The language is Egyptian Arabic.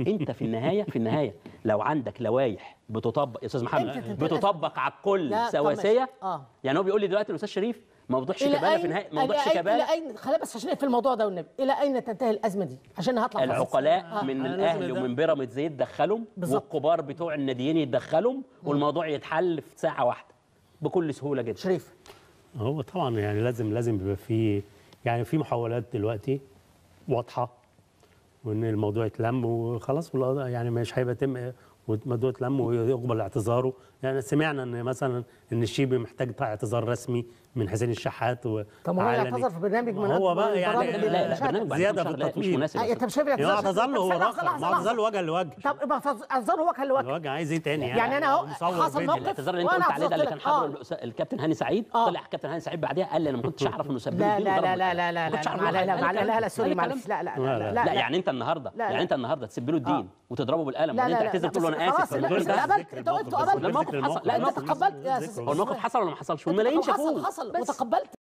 انت في النهايه في النهايه لو عندك لوائح بتطبق يا استاذ محمد أنت تنتهي بتطبق على الكل لا، طب سواسيه ماشي. آه. يعني هو بيقول لي دلوقتي الاستاذ شريف ما وضحش الى كبالة في اين النهايه ما وضحش الى اين كبالة الى اين خلينا بس عشان نقفل الموضوع ده والنبي الى اين تنتهي الازمه دي عشان هطلع فاصل. العقلاء آه. من أنا الاهلي لازم ومن بيراميدز يتدخلوا بالظبط. والكبار بتوع الناديين يتدخلوا والموضوع يتحل في ساعه واحده بكل سهوله جدا شريف هو طبعا يعني لازم لازم يبقى في يعني في محاولات دلوقتي واضحه وان الموضوع يتلم وخلاص والقضاء يعني مش هيبقى تم والموضوع يتلم ويقبل اعتذاره يعني سمعنا ان مثلا ان الشيبي محتاج اعتذار رسمي من حسين الشحات و طب ما هو علني. يعتذر في برنامج من هو أكبر بقى يعني البرامج اللي لا لا بتشاهد. برنامج بعد زيادة كام في شهر لا، مش التطوير. مناسب آه، يا انت أستاذ. مش شايف يعني اعتذار اعتذر له هو طب لحظة، رخر لحظة، ما اعتذر له لحظة. وجها لوجه طب يبقى اعتذار وجه لوجه الوجه عايز ايه تاني يعني أنا أهو مصور حصل فيديو. موقف الاعتذار اللي انت وأنا قلت عليه ده اللي كان اعتذرت. حاضره الأستاذ- الكابتن هاني سعيد آه. طلع الكابتن هاني سعيد بعديها قال لي انا ما كنتش اعرف انه سبب لا لا لا لا لا لا ما كنتش لا اعرف لا لا قال لا لا لا سوري الكلام. معلش لا لا لا، لا لا. لا يعني انت النهارده لا، يعني لا. انت النهارده تسيب له الدين وتضربه بالقلم لا وبعدين لا لا تعتذر تقول له انا خلاص اسف لا، فالموضوع انت انتهى. قبلت انت قلت ذكر قبلت لا، الموقف حصل. لا، انت الموقف تقبلت يا استاذ هو الموقف حصل ولا ما حصلش والملايين حصل شافوه حصل وتقبلت